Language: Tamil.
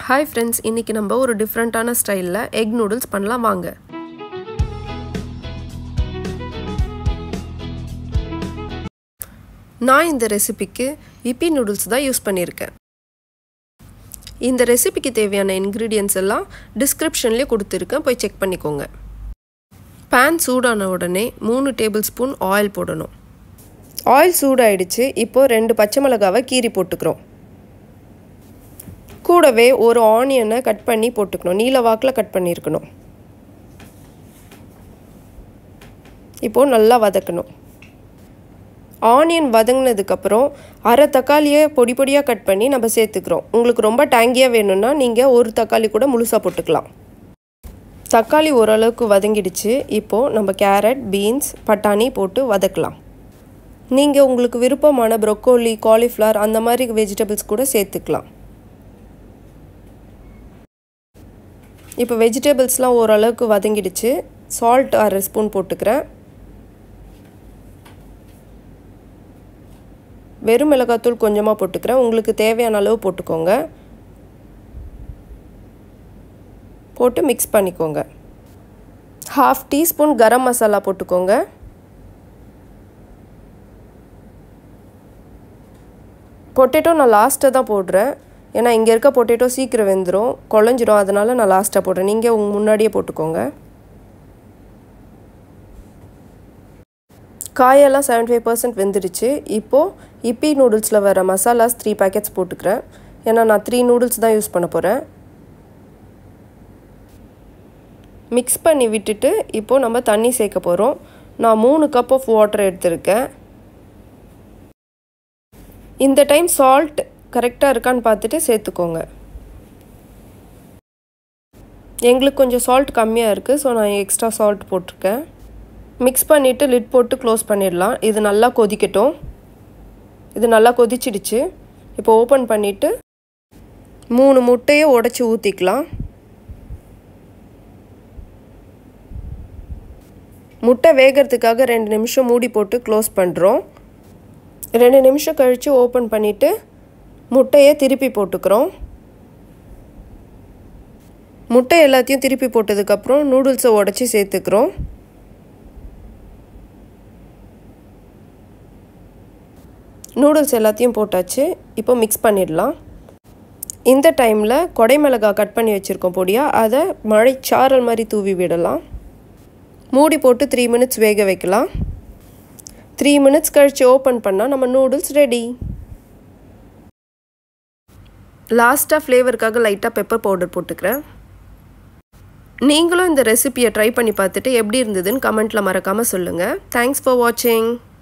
ஹாய் ஃப்ரெண்ட்ஸ் இன்றைக்கி நம்ம ஒரு டிஃப்ரெண்ட்டான ஸ்டைலில் எக் நூடுல்ஸ் பண்ணலாம் வாங்க நான் இந்த ரெசிபிக்கு இப்பி நூடுல்ஸ் தான் யூஸ் பண்ணியிருக்கேன் இந்த ரெசிபிக்கு தேவையான இன்க்ரீடியன்ஸ் எல்லாம் டிஸ்கிரிப்ஷன்லேயே கொடுத்துருக்கேன் போய் செக் பண்ணிக்கோங்க பேன் சூடான உடனே மூணு டேபிள் ஸ்பூன் ஆயில் போடணும் ஆயில் சூடாயிடுச்சு இப்போது ரெண்டு பச்சை மிளகாவை கீறி போட்டுக்கிறோம் கூடவே ஒரு ஆனியனை கட் பண்ணி போட்டுக்கணும் நீல வாக்கில் கட் பண்ணியிருக்கணும் இப்போது நல்லா வதக்கணும் ஆனியன் வதங்கினதுக்கப்புறம் அரை தக்காளியை பொடி பொடியாக கட் பண்ணி நம்ம சேர்த்துக்கிறோம் உங்களுக்கு ரொம்ப டேங்கியாக வேணும்னா நீங்கள் ஒரு தக்காளி கூட முழுசாக போட்டுக்கலாம் தக்காளி ஓரளவுக்கு வதங்கிடுச்சு இப்போது நம்ம கேரட் பீன்ஸ் பட்டாணி போட்டு வதக்கலாம் நீங்கள் உங்களுக்கு விருப்பமான ப்ரொக்கோலி காலிஃப்ளவர் அந்த மாதிரி வெஜிடபிள்ஸ் கூட சேர்த்துக்கலாம் இப்போ வெஜிடபிள்ஸ்லாம் ஓரளவுக்கு வதங்கிடுச்சு சால்ட் அரை ஸ்பூன் போட்டுக்கிறேன் வெறும் மிளகாத்தூள் கொஞ்சமாக போட்டுக்கிறேன் உங்களுக்கு தேவையான அளவு போட்டுக்கோங்க போட்டு மிக்ஸ் பண்ணிக்கோங்க ஹாஃப் டீஸ்பூன் கரம் மசாலா போட்டுக்கோங்க பொட்டேட்டோ நான் லாஸ்ட்டாக தான் போடுறேன் ஏன்னா இங்கே இருக்க பொட்டேட்டோ சீக்கிரம் வெந்துடும் குழஞ்சிரும் அதனால் நான் லாஸ்ட்டாக போடுறேன் நீங்கள் உங்கள் முன்னாடியே போட்டுக்கோங்க காயெல்லாம் செவன்டி ஃபைவ் பர்சன்ட் வெந்துடுச்சு இப்போது இப்பி நூடுல்ஸில் வர மசாலாஸ் த்ரீ பேக்கெட்ஸ் போட்டுக்கிறேன் ஏன்னா நான் த்ரீ நூடுல்ஸ் தான் யூஸ் பண்ண போகிறேன் மிக்ஸ் பண்ணி விட்டுட்டு இப்போது நம்ம தண்ணி சேர்க்க போகிறோம் நான் மூணு கப் ஆஃப் வாட்டர் எடுத்திருக்கேன் இந்த டைம் சால்ட் கரெக்டாக இருக்கான்னு பார்த்துட்டு சேர்த்துக்கோங்க எங்களுக்கு கொஞ்சம் சால்ட் கம்மியாக இருக்குது ஸோ நான் எக்ஸ்ட்ரா சால்ட் போட்டிருக்கேன் மிக்ஸ் பண்ணிவிட்டு லிட் போட்டு க்ளோஸ் பண்ணிடலாம் இது நல்லா கொதிக்கட்டும் இது நல்லா கொதிச்சிடுச்சு இப்போ ஓப்பன் பண்ணிவிட்டு மூணு முட்டையை உடச்சி ஊற்றிக்கலாம் முட்டை வேகிறதுக்காக ரெண்டு நிமிஷம் மூடி போட்டு க்ளோஸ் பண்ணுறோம் ரெண்டு நிமிஷம் கழித்து ஓப்பன் பண்ணிவிட்டு முட்டையை திருப்பி போட்டுக்கிறோம் முட்டை எல்லாத்தையும் திருப்பி போட்டதுக்கப்புறம் நூடுல்ஸை உடச்சி சேர்த்துக்கிறோம் நூடுல்ஸ் எல்லாத்தையும் போட்டாச்சு இப்போ மிக்ஸ் பண்ணிடலாம் இந்த டைமில் கொடைமிளகா கட் பண்ணி வச்சுருக்கோம் பொடியாக அதை மழைச்சாரல் மாதிரி தூவி விடலாம் மூடி போட்டு த்ரீ மினிட்ஸ் வேக வைக்கலாம் த்ரீ மினிட்ஸ் கழித்து ஓப்பன் பண்ணால் நம்ம நூடுல்ஸ் ரெடி லாஸ்ட்டாக ஃப்ளேவருக்காக லைட்டாக பெப்பர் பவுடர் போட்டுக்கிறேன் நீங்களும் இந்த ரெசிபியை ட்ரை பண்ணி பார்த்துட்டு எப்படி இருந்ததுன்னு கமெண்ட்டில் மறக்காமல் சொல்லுங்கள் தேங்க்ஸ் ஃபார் வாட்சிங்